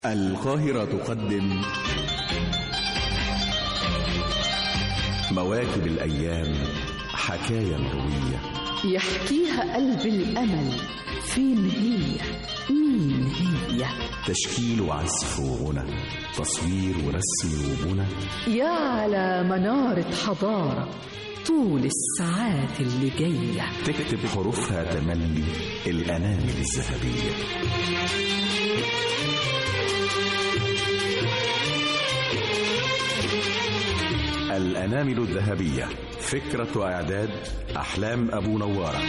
القاهرة تقدم مواكب الأيام حكاية مروية يحكيها قلب الأمل فين هي مين هي تشكيل وعزف وغنى تصوير ورسم وبنى يا على منارة حضارة طول الساعات اللي جاية تكتب حروفها تملي الأنامل الذهبية الأنامل الذهبية فكرة وإعداد أحلام أبو نوارة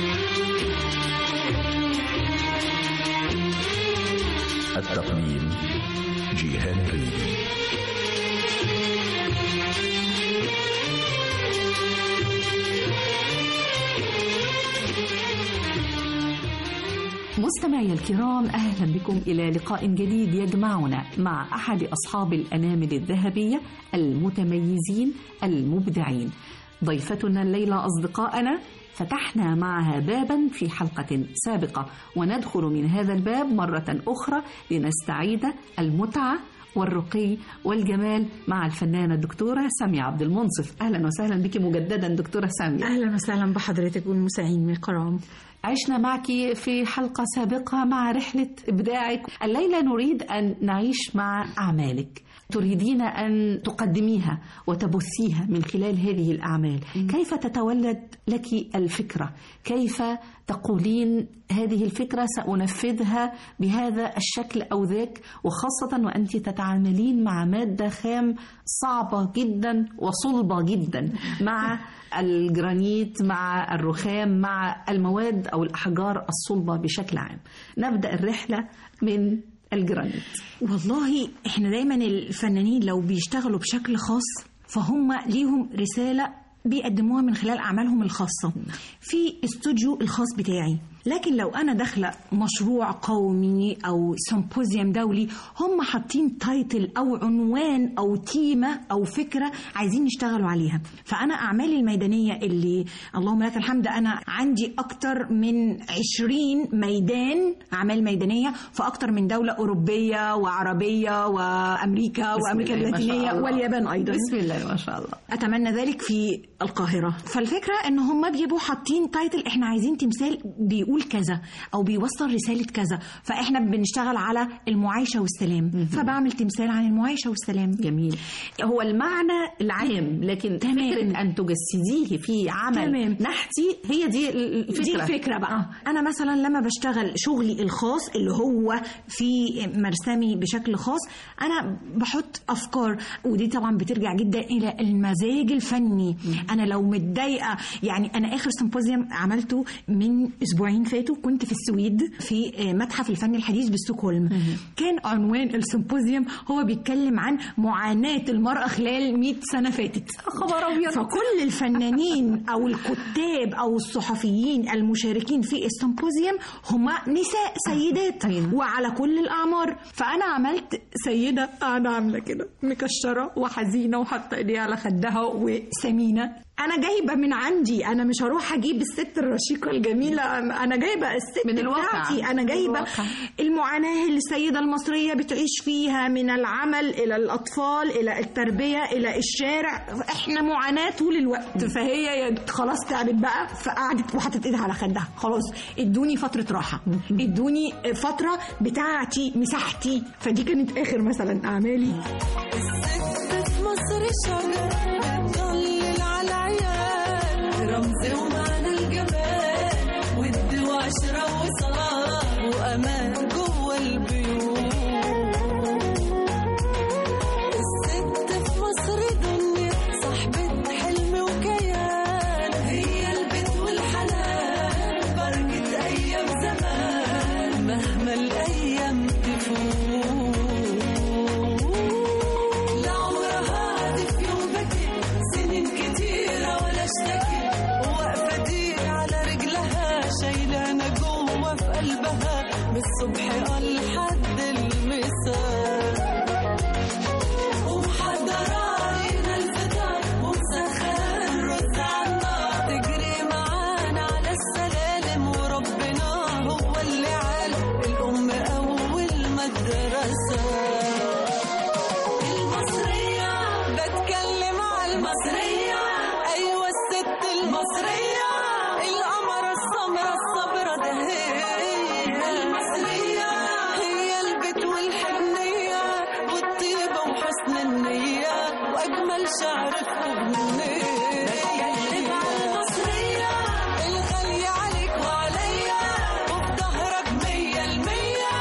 التقديم جيهان ريدي مستمعي الكرام أهلا بكم إلى لقاء جديد يجمعنا مع أحد أصحاب الأنامل الذهبية المتميزين المبدعين ضيفتنا الليلة أصدقائنا فتحنا معها بابا في حلقة سابقة وندخل من هذا الباب مرة أخرى لنستعيد المتعة والرقي والجمال مع الفنانة الدكتورة سامية عبد المنصف أهلا وسهلا بك مجددا دكتورة سامية اهلا وسهلا بحضرتك والمساعين الكرام عشنا معك في حلقة سابقة مع رحلة إبداعك الليلة نريد أن نعيش مع أعمالك تريدين أن تقدميها وتبثيها من خلال هذه الأعمال كيف تتولد لك الفكرة كيف تقولين هذه الفكرة سأنفذها بهذا الشكل أو ذاك وخاصة وأنت تتعاملين مع مادة خام صعبة جدا وصلبة جدا مع الجرانيت مع الرخام مع المواد أو الأحجار الصلبة بشكل عام نبدأ الرحلة من الجرانيت والله احنا دايما الفنانين لو بيشتغلوا بشكل خاص فهم ليهم رسالة بيقدموها من خلال أعمالهم الخاصة في استوديو الخاص بتاعي لكن لو أنا داخلة مشروع قومي أو سيمبوزيوم دولي هم حاطين تايتل أو عنوان أو تيمة أو فكرة عايزين يشتغلوا عليها فأنا أعمالي الميدانية اللي اللهم لك الحمد أنا عندي أكتر من 20 ميدان أعمال ميدانية في أكتر من دولة أوروبية وعربية وأمريكا وأمريكا الله ما شاء اللاتينية الله. واليابان أيضا بسم الله ما شاء الله اتمنى ذلك في القاهره فالفكره ان هم بيبقوا حاطين تايتل احنا عايزين تمثال بيقول كذا او بيوصل رساله كذا فاحنا بنشتغل على المعايشه والسلام فبعمل تمثال عن المعايشه والسلام جميل هو المعنى العام لكن تمام. فكرة أن تجسديه في عمل تمام. نحتي هي دي الفكرة دي الفكرة بقى أنا مثلا لما بشتغل شغلي الخاص اللي هو في مرسمي بشكل خاص أنا بحط أفكار ودي طبعا بترجع جدا إلى المزاج الفني أنا لو متضايقة يعني أنا آخر سيمبوزيوم عملته من أسبوعين فاتوا كنت في السويد في متحف الفن الحديث بستوكهولم كان عنوان السيمبوزيوم هو بيتكلم عن معاناة المرأة خلال 100 سنة فاتت خبر أبيض فكل الفنانين او الكتاب او الصحفيين المشاركين في السيمبوزيوم هم نساء سيدات أيوة. وعلى كل الاعمار فانا عملت سيده قاعده عامله كده مكشره وحزينه وحاطه ايديها على خدها وسمينه انا جايبه من عندي انا مش هروح اجيب الست الرشيقه الجميله انا جايبه الست من الواقع. بتاعتي انا من جايبه الواقع. المعاناة اللي السيدة المصرية بتعيش فيها من العمل إلى الأطفال إلى التربية إلى الشارع إحنا معاناة طول الوقت فهي يا خلاص تعبت بقى فقعدت وحطت إيدها على خدها خلاص ادوني فترة راحة ادوني فترة بتاعتي مساحتي فدي كانت آخر مثلا أعمالي الست في مصر شجرة بتضلل على العيال رمز ومعنى الجمال ود وعشرة وصلاة وأمان جوه البيوت الست في مصر دنيا صاحبة حلم وكيان هي البيت والحنان بركة أيام زمان مهما الأيام تفوت لا عمرها هادف يوم بكت سنين كتيرة ولا اشتكت واقفة دي على رجلها شايلة أنا جوه في قلبها من الصبح كانش عارفهم منين بتكلم عن المصرية الغالية عليك وعليا وفي ظهرك مية المية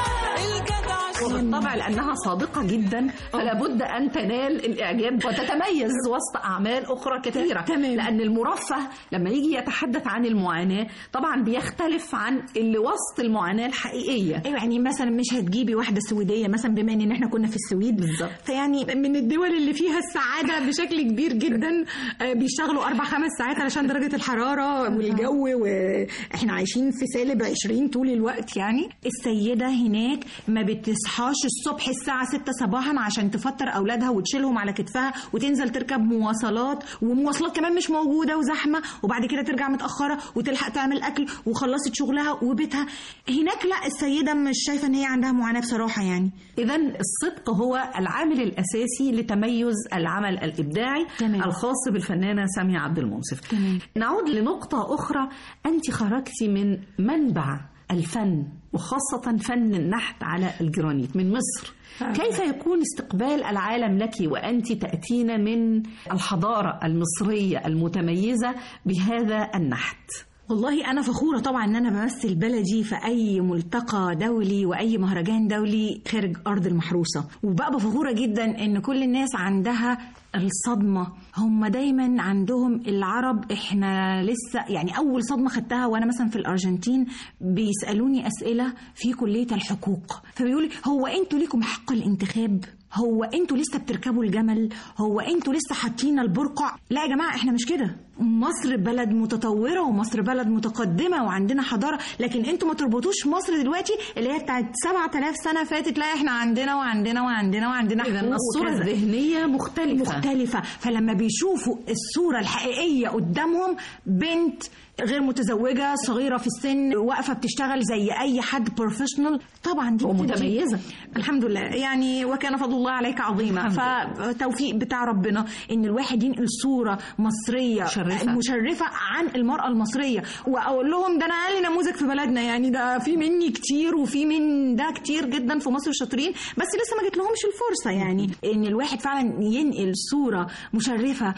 الجدع وبالطبع لأنها صادقة جدا فلا بد أن تنال الإعجاب وتتميز وسط أعمال أخرى كثيرة تمام. لأن المرفه لما يجي يتحدث عن المعاناة طبعا بيختلف عن اللي وسط المعاناة الحقيقية ايوه يعني مثلا مش هتجيبي واحده سويديه مثلا بما ان احنا كنا في السويد بالظبط. فيعني من الدول اللي فيها السعاده بشكل كبير جدا آه، بيشتغلوا اربع خمس ساعات علشان درجه الحراره والجو واحنا عايشين في سالب 20 طول الوقت يعني السيده هناك ما بتصحاش الصبح الساعه 6 صباحا عشان تفطر اولادها وتشيلهم على كتفها وتنزل تركب مواصلات ومواصلات كمان مش موجوده وزحمه وبعد كده ترجع متاخره وتلحق تعمل اكل وخلصت شغلها وبيتها هناك لا السيده مش شايفه ان هي عندها معاناه بصراحه يعني إذا الصدق هو العامل الأساسي لتميز العمل الإبداعي تمام. الخاص بالفنانة سامية عبد المنصف تمام. نعود لنقطة أخرى أنت خرجت من منبع الفن وخاصة فن النحت على الجرانيت من مصر كيف يكون استقبال العالم لك وأنت تأتين من الحضارة المصرية المتميزة بهذا النحت والله انا فخوره طبعا ان انا بمثل بلدي في اي ملتقى دولي واي مهرجان دولي خارج ارض المحروسه وبقى فخوره جدا ان كل الناس عندها الصدمه هم دايما عندهم العرب احنا لسه يعني اول صدمه خدتها وانا مثلا في الارجنتين بيسالوني اسئله في كليه الحقوق فبيقولي هو انتوا ليكم حق الانتخاب هو انتوا لسه بتركبوا الجمل هو انتوا لسه حاطين البرقع لا يا جماعه احنا مش كده مصر بلد متطوره ومصر بلد متقدمه وعندنا حضاره لكن انتوا ما تربطوش مصر دلوقتي اللي هي بتاعت 7000 سنه فاتت لا احنا عندنا وعندنا وعندنا وعندنا إذا حقوق الصورة وكذا. الذهنية مختلفة مختلفة فلما بيشوفوا الصورة الحقيقية قدامهم بنت غير متزوجة صغيرة في السن واقفة بتشتغل زي أي حد بروفيشنال طبعا دي ومتميزة. الحمد لله يعني وكان فضل الله عليك عظيما فتوفيق بتاع ربنا إن الواحد ينقل صورة مصرية مشرفة. مشرفة عن المرأة المصرية وأقول لهم ده أنا أقل نموذج في بلدنا يعني ده في مني كتير وفي من ده كتير جدا في مصر شاطرين بس لسه ما جت لهمش الفرصة يعني إن الواحد فعلا ينقل صورة مشرفة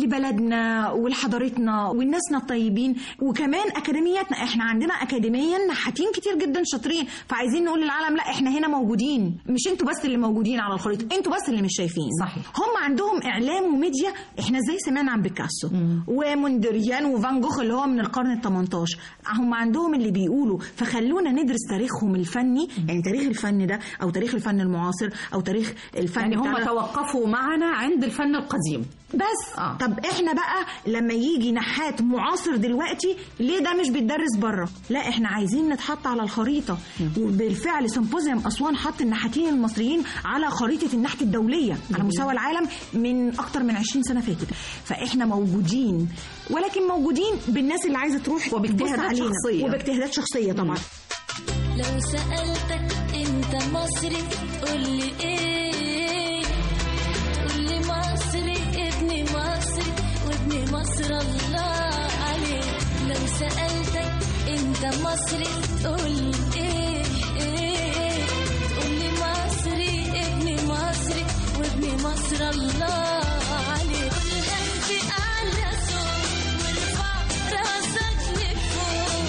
لبلدنا ولحضارتنا والناسنا الطيبين وكمان أكاديمياتنا إحنا عندنا أكاديميا نحاتين كتير جدا شاطرين فعايزين نقول للعالم لا إحنا هنا موجودين مش أنتوا بس اللي موجودين على الخريطة أنتوا بس اللي مش شايفين صحيح. هم عندهم اعلام وميديا احنا ازاي سمعنا عن بيكاسو وموندريان وفان جوخ اللي هو من القرن ال 18 هم عندهم اللي بيقولوا فخلونا ندرس تاريخهم الفني يعني تاريخ الفن ده او تاريخ الفن المعاصر او تاريخ الفن يعني هم بتاعنا. توقفوا معنا عند الفن القديم بس آه. آه. طب احنا بقى لما يجي نحات معاصر دلوقتي ليه ده مش بيتدرس بره لا احنا عايزين نتحط على الخريطه وبالفعل سيمبوزيوم اسوان حط النحاتين المصريين على خريطه النحت الدوليه على مستوى العالم من اكتر من 20 سنه فاتت فاحنا موجودين ولكن موجودين بالناس اللي عايزه تروح وباجتهادات تبص علينا. شخصية. وباجتهادات شخصيه طبعا لو سألتك انت مصري تقولي ايه تقولي مصري ابني مصري وابن مصر الله عليك لو سألتك انت مصري تقولي ايه ايه تقولي مصري ابني مصري وابن مصر الله عليك قولها في أعلى صوت وارفع راسك لفوق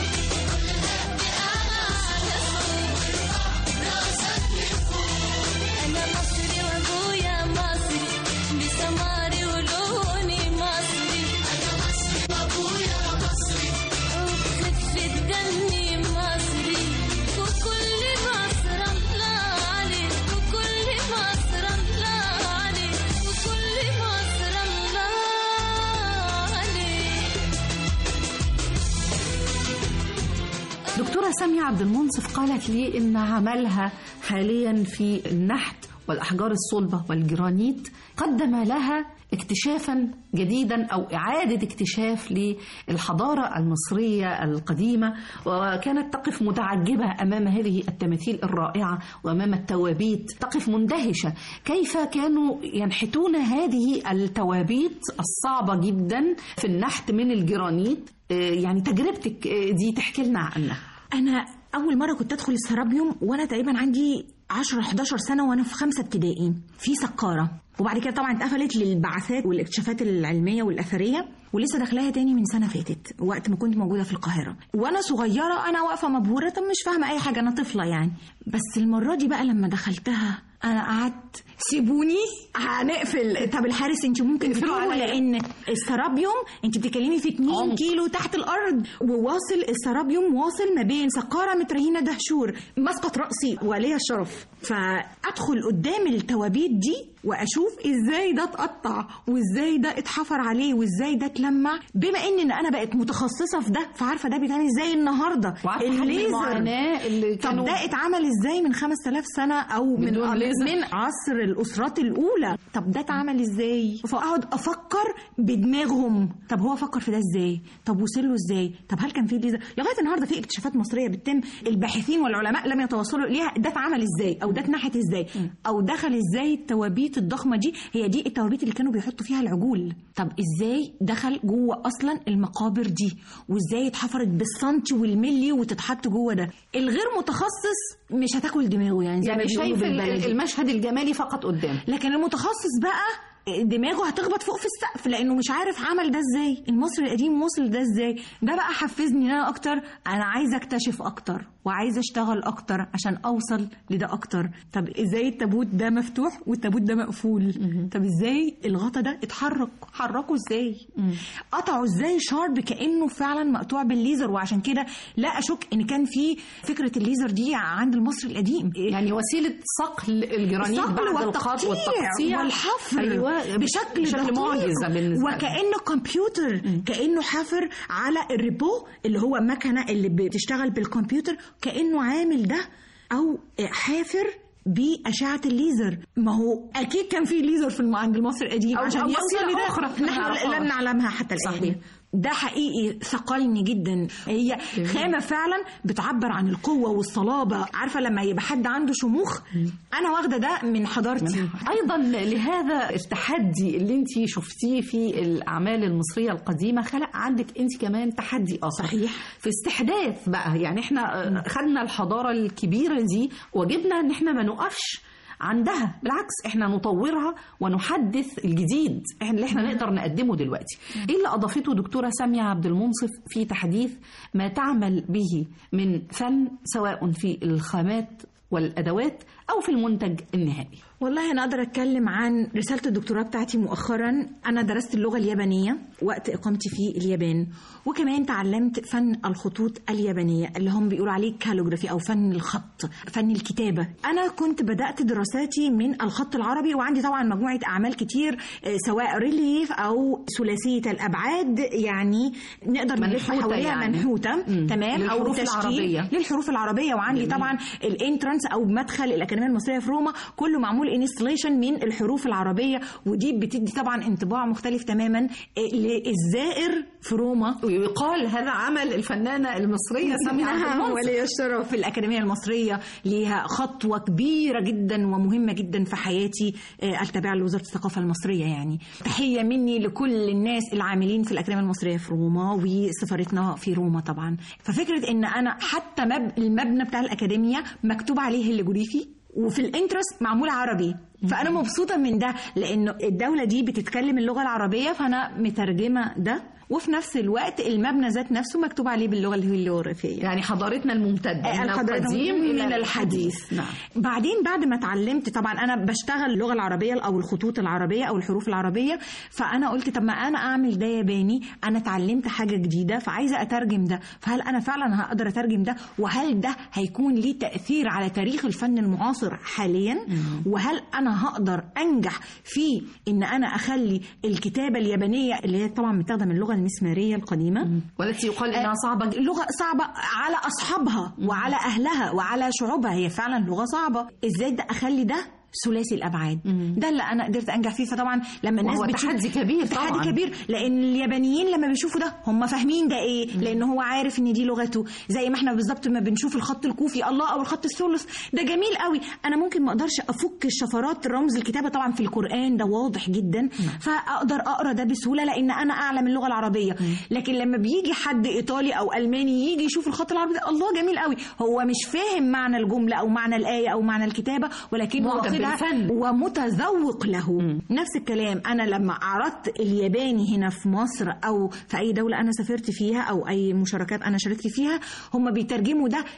أنا مصري وأبويا مصري بسماري ولوني مصري أنا مصري وأبويا مصري وبخفة دمي مصري وكل مصر الله عليك وكل مصر الله عليك وكل مصر الله عليك دكتورة سامية عبد المنصف قالت لي إن عملها حاليا في النحت والأحجار الصلبة والجرانيت قدم لها اكتشافا جديدا أو إعادة اكتشاف للحضارة المصرية القديمة وكانت تقف متعجبة أمام هذه التماثيل الرائعة وأمام التوابيت تقف مندهشة كيف كانوا ينحتون هذه التوابيت الصعبة جدا في النحت من الجرانيت آه، يعني تجربتك آه، دي تحكي لنا عنها انا اول مره كنت ادخل السرابيوم وانا تقريبا عندي 10 11 سنه وانا في خمسه ابتدائي في سكاره وبعد كده طبعا اتقفلت للبعثات والاكتشافات العلميه والاثريه ولسه داخلاها تاني من سنه فاتت وقت ما كنت موجوده في القاهره وانا صغيره انا واقفه مبهوره طب مش فاهمه اي حاجه انا طفله يعني بس المره دي بقى لما دخلتها انا قعدت سيبوني هنقفل طب الحارس انت ممكن تروحوا لان السرابيوم انت بتتكلمي في 2 عمق. كيلو تحت الارض وواصل السرابيوم واصل ما بين سقاره مترهينه دهشور مسقط راسي وليا الشرف فادخل قدام التوابيت دي واشوف ازاي ده اتقطع وازاي ده اتحفر عليه وازاي ده اتلمع بما ان إن انا بقت متخصصه في ده فعارفه ده بيتعمل ازاي النهارده وعارفه حجم المعاناه اللي طب كانوا ده اتعمل ازاي من 5000 سنه او من بدون ليزر. من عصر الاسرات الاولى طب ده اتعمل ازاي فاقعد افكر بدماغهم طب هو فكر في ده ازاي طب وصل له ازاي طب هل كان في ليزر لغايه النهارده في اكتشافات مصريه بتتم الباحثين والعلماء لم يتوصلوا اليها ده اتعمل ازاي او ده اتنحت ازاي او دخل ازاي التوابيت الضخمه دي هي دي التوابيت اللي كانوا بيحطوا فيها العجول طب ازاي دخل جوه اصلا المقابر دي وازاي اتحفرت بالسنتي والملي وتتحط جوه ده الغير متخصص مش هتاكل دماغه يعني زي ما يعني بيقولوا شايف ال- بالبلدي. المشهد الجمالي فقط قدام لكن المتخصص بقى دماغه هتخبط فوق في السقف لانه مش عارف عمل ده ازاي المصري القديم وصل ده ازاي ده بقى حفزني ان انا اكتر انا عايزه اكتشف اكتر وعايزه اشتغل اكتر عشان اوصل لده اكتر طب ازاي التابوت ده مفتوح والتابوت ده مقفول طب ازاي الغطا ده اتحرك حركه ازاي قطعوا ازاي شارب كانه فعلا مقطوع بالليزر وعشان كده لا اشك ان كان في فكره الليزر دي عند المصري القديم يعني وسيله صقل الجرانيت الصقل بعد الخط والتقطيع والتقطيع والحفر ايوه بشكل بشكل دقيق. معجزه بالنسبه لنا. وكانه كمبيوتر كانه حافر على الريبو اللي هو مكنه اللي بتشتغل بالكمبيوتر كانه عامل ده او حافر بأشعة الليزر ما هو أكيد كان في ليزر في الم- عند المصري القديم أو- عشان أو يوصل وسيلة لده أخرى إحنا نحن نعرفها. لم نعلمها حتى الآن صحيح. ده حقيقي ثقلني جدا هي خامة فعلا بتعبر عن القوة والصلابة عارفة لما يبقى حد عنده شموخ أنا واخدة ده من حضارتي ايضا لهذا التحدي اللي انت شفتيه في الاعمال المصريه القديمه خلق عندك انت كمان تحدي اخر صحيح. في استحداث بقى يعني احنا آه، خدنا الحضاره الكبيره دي وجبنا ان احنا ما نقفش عندها بالعكس احنا نطورها ونحدث الجديد احنا اللي احنا نقدر نقدمه دلوقتي ايه اللي اضافته دكتوره ساميه عبد المنصف في تحديث ما تعمل به من فن سواء في الخامات والادوات او في المنتج النهائي والله أنا أقدر أتكلم عن رسالة الدكتوراه بتاعتي مؤخرا أنا درست اللغة اليابانية وقت إقامتي في اليابان وكمان تعلمت فن الخطوط اليابانية اللي هم بيقولوا عليه كالوجرافي أو فن الخط فن الكتابة أنا كنت بدأت دراساتي من الخط العربي وعندي طبعا مجموعة أعمال كتير آه، سواء ريليف أو ثلاثية الأبعاد يعني نقدر نلف منحوتة حواليها يعني. منحوتة مم. تمام أو للحروف تشكيل العربية. للحروف العربيه وعندي جميل. طبعا الانترنس او مدخل الاكاديميه المصريه في روما كله معمول انستليشن من الحروف العربيه ودي بتدي طبعا انطباع مختلف تماما للزائر في روما ويقال هذا عمل الفنانه المصريه ساميه عبد نعم المنصف ولي الشرف في الأكاديمية المصرية ليها خطوة كبيرة جدا ومهمة جدا في حياتي آه، التابعة لوزارة الثقافة المصرية يعني تحية مني لكل الناس العاملين في الأكاديمية المصرية في روما وسفارتنا في روما طبعا ففكرة إن أنا حتى مب... المبنى بتاع الأكاديمية مكتوب عليه هيروغليفي وفي الانترست معمول عربي فانا مبسوطه من ده لانه الدوله دي بتتكلم اللغه العربيه فانا مترجمه ده وفي نفس الوقت المبنى ذات نفسه مكتوب عليه باللغه الهيروغليفيه يعني حضارتنا الممتده من الحضارة القديم من الى الحديث نعم بعدين بعد ما اتعلمت طبعا انا بشتغل اللغه العربيه او الخطوط العربيه او الحروف العربيه فانا قلت طب ما انا اعمل ده ياباني انا اتعلمت حاجه جديده فعايزه اترجم ده فهل انا فعلا هقدر اترجم ده وهل ده هيكون ليه تاثير على تاريخ الفن المعاصر حاليا وهل انا هقدر انجح في ان انا اخلي الكتابه اليابانيه اللي هي طبعا متاخده من اللغه المسماريه القديمه والتي يقال انها صعبه جدا لغة صعبة على أصحابها وعلى أهلها وعلى شعوبها هي فعلا لغة صعبة إزاي ده أخلي ده ثلاثي الابعاد ده اللي انا قدرت انجح فيه فطبعا لما الناس وهو بتشوف تحدي كبير تحدي طبعاً. كبير لان اليابانيين لما بيشوفوا ده هم فاهمين ده ايه لان هو عارف ان دي لغته زي ما احنا بالظبط ما بنشوف الخط الكوفي الله او الخط الثلث ده جميل قوي انا ممكن ما اقدرش افك الشفرات رمز الكتابه طبعا في القران ده واضح جدا فاقدر اقرا ده بسهوله لان انا اعلم اللغه العربيه لكن لما بيجي حد ايطالي او الماني يجي يشوف الخط العربي ده الله جميل قوي هو مش فاهم معنى الجمله او معنى الايه او معنى الكتابه ولكن هو معجب واخدها بالفن. ومتذوق له نفس الكلام انا لما عرضت الياباني هنا في مصر او في اي دوله انا سافرت فيها او اي مشاركات انا شاركت فيها هم بيترجموا ده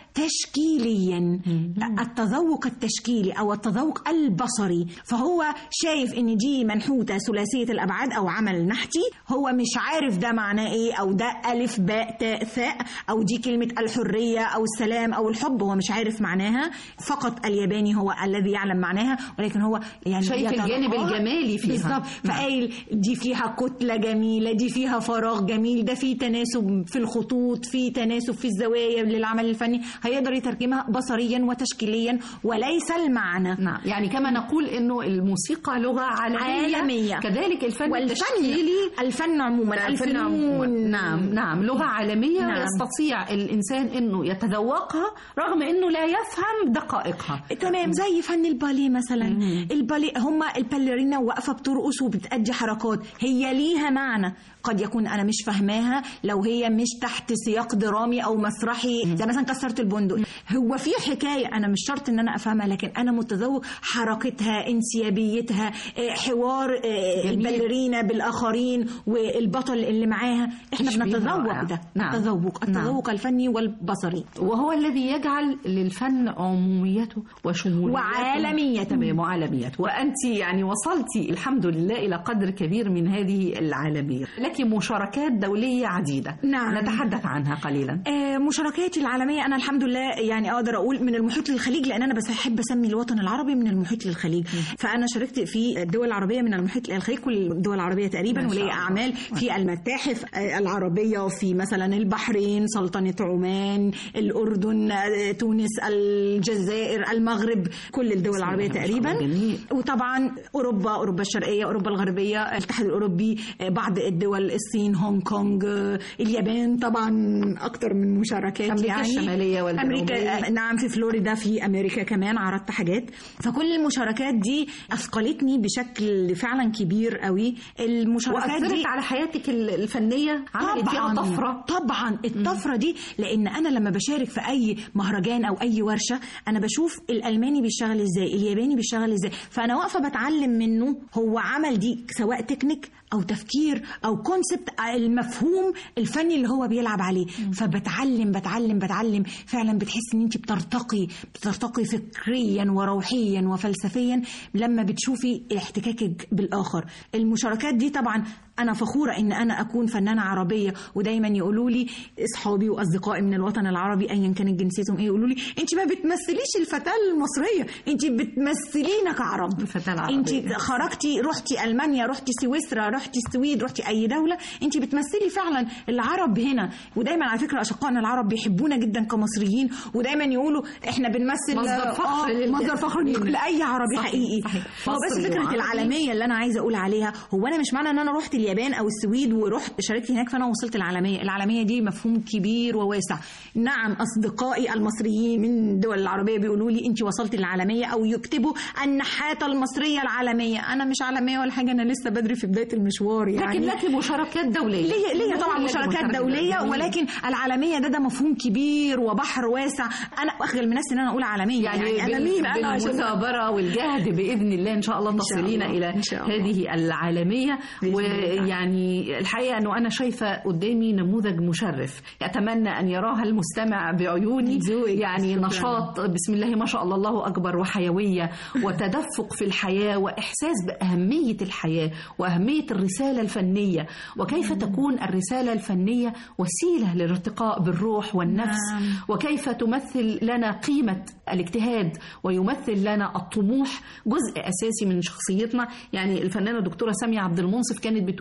تشكيليا التذوق التشكيلي او التذوق البصري فهو شايف ان دي منحوته ثلاثيه الابعاد او عمل نحتي هو مش عارف ده معناه ايه او ده الف باء تاء ثاء او دي كلمه الحريه او السلام او الحب هو مش عارف معناها فقط الياباني هو الذي يعلم معناها ولكن هو يعني شايف يتلقاها. الجانب الجمالي فيها. بالظبط فقايل دي فيها كتله جميله دي فيها فراغ جميل ده في تناسب في الخطوط في تناسب في الزوايا للعمل الفني هيقدر يترجمها بصريا وتشكيليا وليس المعنى نعم يعني كما نقول انه الموسيقى لغه عالميه, عالمية. كذلك الفن والفن التشكيلي الفن عموما الفن عموماً. الفنون نعم نعم لغه عالميه نعم. يستطيع الانسان انه يتذوقها رغم انه لا يفهم دقائقها تمام زي فن الباليه مثلا الباليه هم الباليرينا واقفه بترقص وبتأدي حركات هي ليها معنى قد يكون انا مش فاهماها لو هي مش تحت سياق درامي او مسرحي زي مثلا كسرت البندق هو في حكايه انا مش شرط ان انا افهمها لكن انا متذوق حركتها انسيابيتها آه، حوار آه، جميل. الباليرينا بالاخرين والبطل اللي معاها احنا تشبيه بنتذوق رائع. ده نعم. التذوق نعم. التذوق الفني والبصري وهو الذي يجعل للفن عموميته وشموليته وعالميته. تمام وعالميته وأنت يعني وصلتي الحمد لله إلى قدر كبير من هذه العالمية لك مشاركات دولية عديدة نعم. نتحدث عنها قليلا آه، مشاركاتي العالمية أنا الحمد لله يعني أقدر أقول من المحيط للخليج لأن أنا بس أحب أسمي الوطن العربي من المحيط للخليج فأنا شاركت في الدول العربية من المحيط للخليج كل الدول العربية تقريبا ما شاء ولي الله. أعمال في المتاحف آه، العربية في مثلا البحرين سلطنة عمان الأردن آه، تونس الجزائر المغرب كل الدول بسم العربية الله ما شاء تقريبا الله، جميل. وطبعا اوروبا اوروبا الشرقيه اوروبا الغربيه الاتحاد الاوروبي آه، بعض الدول الصين هونج كونج آه، اليابان طبعا اكتر من مشاركات أمريكا يعني الشمالية والجنوبية. امريكا آه، نعم في فلوريدا في امريكا كمان عرضت حاجات فكل المشاركات دي اثقلتني بشكل فعلا كبير قوي المشاركات وأثرت دي على حياتك ال- الفنية عملت فيها طفرة طبعا الطفره دي لان انا لما بشارك في اي مهرجان او اي ورشه انا بشوف الالماني بيشتغل ازاي الياباني بيشتغل ازاي فانا واقفه بتعلم منه هو عمل دي سواء تكنيك او تفكير او كونسبت المفهوم الفني اللي هو بيلعب عليه فبتعلم بتعلم بتعلم فعلا بتحس ان انت بترتقي بترتقي فكريا وروحيا وفلسفيا لما بتشوفي احتكاكك بالاخر المشاركات دي طبعا انا فخوره ان انا اكون فنانه عربيه ودايما يقولوا لي اصحابي واصدقائي من الوطن العربي ايا كانت جنسيتهم ايه يقولوا لي انت ما بتمثليش الفتاه المصريه انت بتمثلينا كعرب الفتاة العربية. انت خرجتي رحتي المانيا رحتي سويسرا رحتي السويد رحتي اي دوله انت بتمثلي فعلا العرب هنا ودايما على فكره اشقائنا العرب بيحبونا جدا كمصريين ودايما يقولوا احنا بنمثل مصدر فخر آه لل- مصدر فخر لاي عربي صحيح، حقيقي صحيح. هو بس مصري فكره وعربي. العالميه اللي انا عايزه اقول عليها هو انا مش معنى ان انا رحت اليابان او السويد ورحت شاركت هناك فانا وصلت العالميه العالميه دي مفهوم كبير وواسع نعم اصدقائي المصريين من الدول العربيه بيقولوا لي انت وصلت العالميه او يكتبوا النحاته المصريه العالميه انا مش عالميه ولا حاجه انا لسه بدري في بدايه المشوار يعني لكن لك مشاركات دولية ليا ليا طبعا لك مشاركات دوليه جميل. ولكن العالميه ده ده مفهوم كبير وبحر واسع انا اخجل من نفسي ان انا اقول عالميه يعني, يعني, انا بال- مين انا عشان بالمثابرة والجهد بإذن الله إن شاء الله شاء تصلين الله، إلى إن شاء الله. هذه العالمية بإذن الله. ويعني الحقيقة أنه أنا شايفة قدامي نموذج مشرف أتمنى أن يراها المستمع بعيوني ذوقك. يعني شكراً. نشاط بسم الله ما شاء الله الله أكبر وحيوية وتدفق في الحياة وإحساس بأهمية الحياة وأهمية الرسالة الفنية وكيف تكون الرسالة الفنية وسيلة للارتقاء بالروح والنفس نعم. وكيف تمثل لنا قيمة الاجتهاد ويمثل لنا الطموح جزء أساسي من شخصيتنا يعني الفنانة الدكتورة سامية عبد المنصف كانت بتقول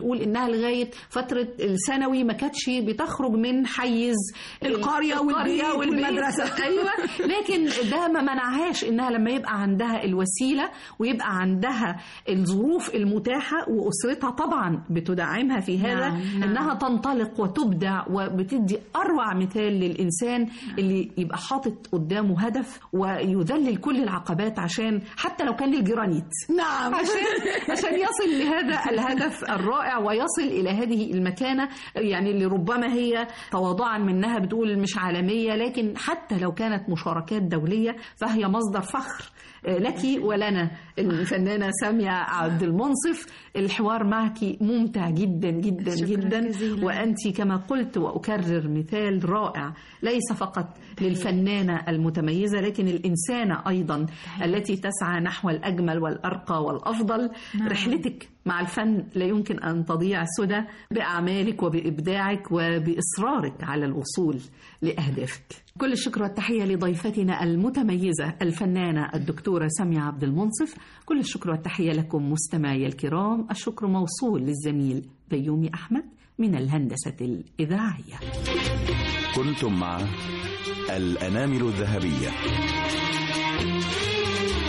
نقول انها لغايه فتره الثانوي ما كانتش بتخرج من حيز القرية والبيت والمدرسة. ايوه لكن ده ما منعهاش انها لما يبقى عندها الوسيله ويبقى عندها الظروف المتاحه واسرتها طبعا بتدعمها في هذا نعم، نعم. انها تنطلق وتبدع وبتدي اروع مثال للانسان اللي يبقى حاطط قدامه هدف ويذلل كل العقبات عشان حتى لو كان الجرانيت نعم عشان عشان يصل لهذا الهدف الرائع ويصل الى هذه المكانه يعني اللي ربما هي تواضعا منها بتقول مش عالميه لكن حتى لو كانت مشاركات دوليه فهي مصدر فخر لك ولنا الفنانه ساميه عبد المنصف الحوار معك ممتع جدا جدا شكراً جدا جزيلاً. وانت كما قلت واكرر مثال رائع ليس فقط للفنانه المتميزه لكن الانسانه ايضا التي تسعى نحو الاجمل والارقى والافضل رحلتك مع الفن لا يمكن ان تضيع سدى باعمالك وبابداعك وباصرارك على الوصول لاهدافك كل الشكر والتحيه لضيفتنا المتميزه الفنانه الدكتوره ساميه عبد المنصف كل الشكر والتحيه لكم مستمعي الكرام الشكر موصول للزميل بيومي احمد من الهندسه الاذاعيه كنتم مع الأنامل الذهبية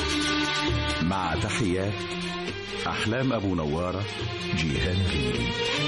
مع تحيات أحلام أبو نوارة جيهان ريدي